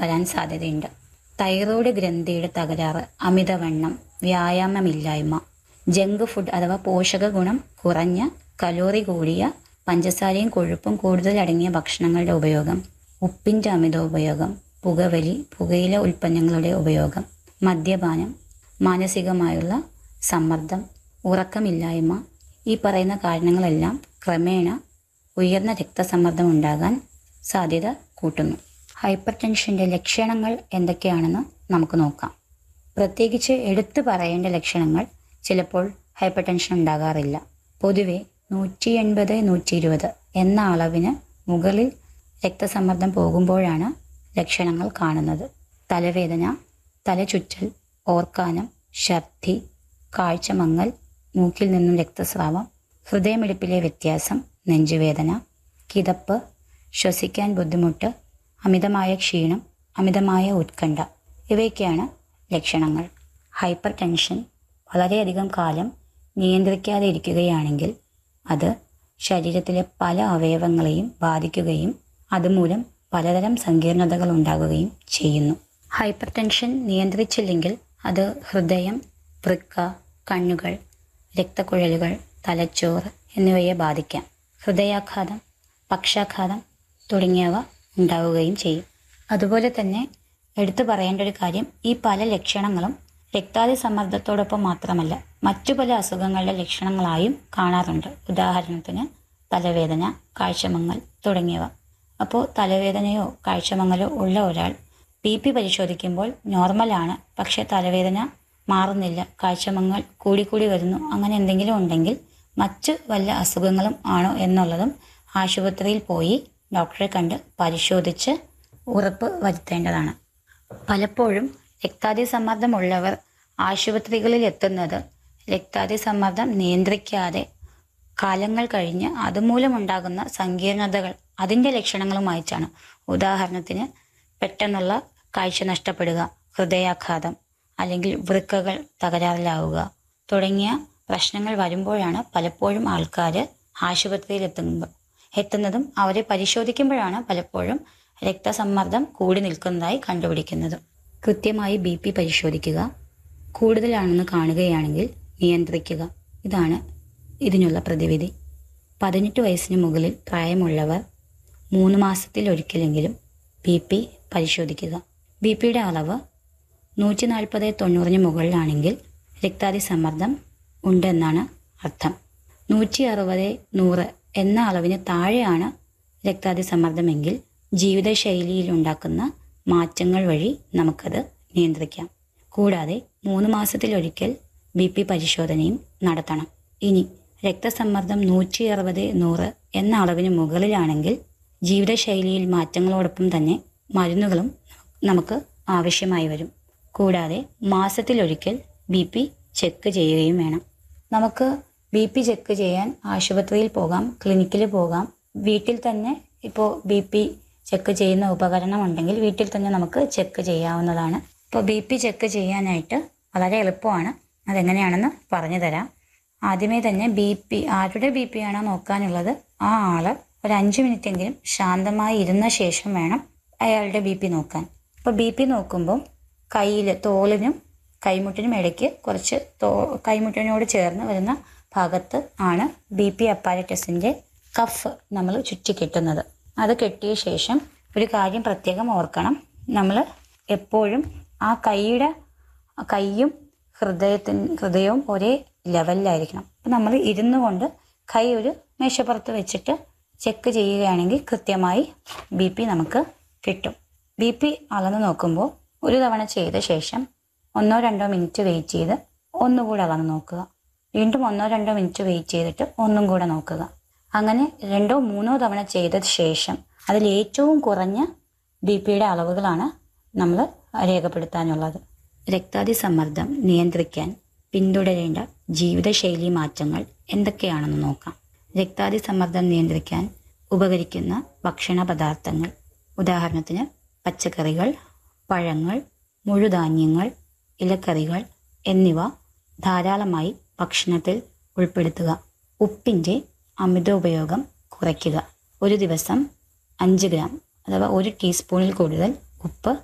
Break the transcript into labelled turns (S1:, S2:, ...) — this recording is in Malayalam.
S1: വരാൻ സാധ്യതയുണ്ട് തൈറോയ്ഡ് ഗ്രന്ഥിയുടെ തകരാറ് അമിതവണ്ണം വ്യായാമമില്ലായ്മ ജങ്ക് ഫുഡ് അഥവാ പോഷക ഗുണം കുറഞ്ഞ കലോറി കൂടിയ പഞ്ചസാരയും കൊഴുപ്പും കൂടുതൽ അടങ്ങിയ ഭക്ഷണങ്ങളുടെ ഉപയോഗം ഉപ്പിൻ്റെ അമിത ഉപയോഗം പുകവലി പുകയില ഉൽപ്പന്നങ്ങളുടെ ഉപയോഗം മദ്യപാനം മാനസികമായുള്ള സമ്മർദ്ദം ഉറക്കമില്ലായ്മ ഈ പറയുന്ന കാരണങ്ങളെല്ലാം ക്രമേണ ഉയർന്ന രക്തസമ്മർദ്ദം ഉണ്ടാകാൻ സാധ്യത കൂട്ടുന്നു ഹൈപ്പർ ടെൻഷൻ്റെ ലക്ഷണങ്ങൾ എന്തൊക്കെയാണെന്ന് നമുക്ക് നോക്കാം പ്രത്യേകിച്ച് എടുത്തു പറയേണ്ട ലക്ഷണങ്ങൾ ചിലപ്പോൾ ഹൈപ്പർ ടെൻഷൻ ഉണ്ടാകാറില്ല പൊതുവെ നൂറ്റി എൺപത് നൂറ്റി ഇരുപത് എന്ന അളവിന് മുകളിൽ രക്തസമ്മർദ്ദം പോകുമ്പോഴാണ് ലക്ഷണങ്ങൾ കാണുന്നത് തലവേദന തലചുറ്റൽ ഓർക്കാനം ഛർദി കാഴ്ചമങ്ങൽ മൂക്കിൽ നിന്നും രക്തസ്രാവം ഹൃദയമിടിപ്പിലെ വ്യത്യാസം നെഞ്ചുവേദന കിതപ്പ് ശ്വസിക്കാൻ ബുദ്ധിമുട്ട് അമിതമായ ക്ഷീണം അമിതമായ ഉത്കണ്ഠ ഇവയൊക്കെയാണ് ലക്ഷണങ്ങൾ ഹൈപ്പർ ടെൻഷൻ വളരെയധികം കാലം നിയന്ത്രിക്കാതെ ഇരിക്കുകയാണെങ്കിൽ അത് ശരീരത്തിലെ പല അവയവങ്ങളെയും ബാധിക്കുകയും അതുമൂലം പലതരം സങ്കീർണതകൾ ഉണ്ടാകുകയും ചെയ്യുന്നു ഹൈപ്പർ ടെൻഷൻ നിയന്ത്രിച്ചില്ലെങ്കിൽ അത് ഹൃദയം വൃക്ക കണ്ണുകൾ രക്തക്കുഴലുകൾ തലച്ചോറ് എന്നിവയെ ബാധിക്കാം ഹൃദയാഘാതം പക്ഷാഘാതം തുടങ്ങിയവ ഉണ്ടാവുകയും ചെയ്യും അതുപോലെ തന്നെ എടുത്തു പറയേണ്ട ഒരു കാര്യം ഈ പല ലക്ഷണങ്ങളും രക്താതി സമ്മർദ്ദത്തോടൊപ്പം മാത്രമല്ല മറ്റു പല അസുഖങ്ങളുടെ ലക്ഷണങ്ങളായും കാണാറുണ്ട് ഉദാഹരണത്തിന് തലവേദന കാഴ്ചമങ്ങൽ തുടങ്ങിയവ അപ്പോൾ തലവേദനയോ കാഴ്ചമങ്ങലോ ഉള്ള ഒരാൾ ബി പി പരിശോധിക്കുമ്പോൾ നോർമലാണ് പക്ഷേ തലവേദന മാറുന്നില്ല കാഴ്ചമങ്ങൽ കൂടിക്കൂടി വരുന്നു അങ്ങനെ എന്തെങ്കിലും ഉണ്ടെങ്കിൽ മറ്റ് വല്ല അസുഖങ്ങളും ആണോ എന്നുള്ളതും ആശുപത്രിയിൽ പോയി ഡോക്ടറെ കണ്ട് പരിശോധിച്ച് ഉറപ്പ് വരുത്തേണ്ടതാണ് പലപ്പോഴും രക്താതി സമ്മർദ്ദമുള്ളവർ ആശുപത്രികളിൽ എത്തുന്നത് രക്താതി സമ്മർദ്ദം നിയന്ത്രിക്കാതെ കാലങ്ങൾ കഴിഞ്ഞ് അതുമൂലമുണ്ടാകുന്ന സങ്കീർണതകൾ അതിൻ്റെ ലക്ഷണങ്ങളുമായിട്ടാണ് ഉദാഹരണത്തിന് പെട്ടെന്നുള്ള കാഴ്ച നഷ്ടപ്പെടുക ഹൃദയാഘാതം അല്ലെങ്കിൽ വൃക്കകൾ തകരാറിലാവുക തുടങ്ങിയ പ്രശ്നങ്ങൾ വരുമ്പോഴാണ് പലപ്പോഴും ആൾക്കാർ ആശുപത്രിയിൽ എത്തുമ്പോൾ എത്തുന്നതും അവരെ പരിശോധിക്കുമ്പോഴാണ് പലപ്പോഴും രക്തസമ്മർദ്ദം കൂടി നിൽക്കുന്നതായി കണ്ടുപിടിക്കുന്നത് കൃത്യമായി ബി പി പരിശോധിക്കുക കൂടുതലാണെന്ന് കാണുകയാണെങ്കിൽ നിയന്ത്രിക്കുക ഇതാണ് ഇതിനുള്ള പ്രതിവിധി പതിനെട്ട് വയസ്സിന് മുകളിൽ പ്രായമുള്ളവർ മൂന്ന് മാസത്തിൽ ഒരിക്കലെങ്കിലും ബി പി പരിശോധിക്കുക ബി പിയുടെ അളവ് നൂറ്റി നാൽപ്പത് തൊണ്ണൂറിന് മുകളിലാണെങ്കിൽ രക്താതി സമ്മർദ്ദം ഉണ്ടെന്നാണ് അർത്ഥം നൂറ്റി അറുപത് നൂറ് എന്ന അളവിന് താഴെയാണ് രക്താതി സമ്മർദ്ദമെങ്കിൽ ജീവിതശൈലിയിൽ ഉണ്ടാക്കുന്ന മാറ്റങ്ങൾ വഴി നമുക്കത് നിയന്ത്രിക്കാം കൂടാതെ മൂന്ന് മാസത്തിലൊരിക്കൽ ബി പി പരിശോധനയും നടത്തണം ഇനി രക്തസമ്മർദ്ദം നൂറ്റി അറുപത് നൂറ് എന്ന അളവിന് മുകളിലാണെങ്കിൽ ജീവിതശൈലിയിൽ മാറ്റങ്ങളോടൊപ്പം തന്നെ മരുന്നുകളും നമുക്ക് ആവശ്യമായി വരും കൂടാതെ മാസത്തിലൊരിക്കൽ ബി പി ചെക്ക് ചെയ്യുകയും വേണം നമുക്ക് ബി പി ചെക്ക് ചെയ്യാൻ ആശുപത്രിയിൽ പോകാം ക്ലിനിക്കിൽ പോകാം വീട്ടിൽ തന്നെ ഇപ്പോൾ ബി പി ചെക്ക് ചെയ്യുന്ന ഉപകരണം ഉണ്ടെങ്കിൽ വീട്ടിൽ തന്നെ നമുക്ക് ചെക്ക് ചെയ്യാവുന്നതാണ് ഇപ്പോൾ ബി പി ചെക്ക് ചെയ്യാനായിട്ട് വളരെ എളുപ്പമാണ് അതെങ്ങനെയാണെന്ന് പറഞ്ഞു തരാം ആദ്യമേ തന്നെ ബി പി ആരുടെ ബി പി ആണോ നോക്കാനുള്ളത് ആ ആള് ഒരു അഞ്ച് മിനിറ്റെങ്കിലും ശാന്തമായി ഇരുന്ന ശേഷം വേണം അയാളുടെ ബി പി നോക്കാൻ അപ്പോൾ ബി പി നോക്കുമ്പോൾ കയ്യിൽ തോളിനും കൈമുട്ടിനും ഇടയ്ക്ക് കുറച്ച് തോ കൈമുട്ടിനോട് ചേർന്ന് വരുന്ന ഭാഗത്ത് ആണ് ബി പി അപ്പാരറ്റസിൻ്റെ കഫ് നമ്മൾ ചുറ്റി കെട്ടുന്നത് അത് കെട്ടിയ ശേഷം ഒരു കാര്യം പ്രത്യേകം ഓർക്കണം നമ്മൾ എപ്പോഴും ആ കൈയുടെ കൈയും ഹൃദയത്തിന് ഹൃദയവും ഒരേ ലെവലിലായിരിക്കണം അപ്പം നമ്മൾ ഇരുന്നു കൊണ്ട് കൈ ഒരു മേശപ്പുറത്ത് വെച്ചിട്ട് ചെക്ക് ചെയ്യുകയാണെങ്കിൽ കൃത്യമായി ബി പി നമുക്ക് കിട്ടും ബി പി അളന്ന് നോക്കുമ്പോൾ ഒരു തവണ ചെയ്ത ശേഷം ഒന്നോ രണ്ടോ മിനിറ്റ് വെയിറ്റ് ചെയ്ത് ഒന്നുകൂടെ അളന്ന് നോക്കുക വീണ്ടും ഒന്നോ രണ്ടോ മിനിറ്റ് വെയിറ്റ് ചെയ്തിട്ട് ഒന്നും കൂടെ നോക്കുക അങ്ങനെ രണ്ടോ മൂന്നോ തവണ ചെയ്ത ശേഷം അതിൽ ഏറ്റവും കുറഞ്ഞ ബി പിയുടെ അളവുകളാണ് നമ്മൾ രേഖപ്പെടുത്താനുള്ളത് രക്താതി സമ്മർദ്ദം നിയന്ത്രിക്കാൻ പിന്തുടരേണ്ട ജീവിതശൈലി മാറ്റങ്ങൾ എന്തൊക്കെയാണെന്ന് നോക്കാം രക്താതി സമ്മർദ്ദം നിയന്ത്രിക്കാൻ ഉപകരിക്കുന്ന ഭക്ഷണ പദാർത്ഥങ്ങൾ ഉദാഹരണത്തിന് പച്ചക്കറികൾ പഴങ്ങൾ മുഴുധാന്യങ്ങൾ ഇലക്കറികൾ എന്നിവ ധാരാളമായി ഭക്ഷണത്തിൽ ഉൾപ്പെടുത്തുക ഉപ്പിൻ്റെ അമിത ഉപയോഗം കുറയ്ക്കുക ഒരു ദിവസം അഞ്ച് ഗ്രാം അഥവാ ഒരു ടീസ്പൂണിൽ കൂടുതൽ ഉപ്പ്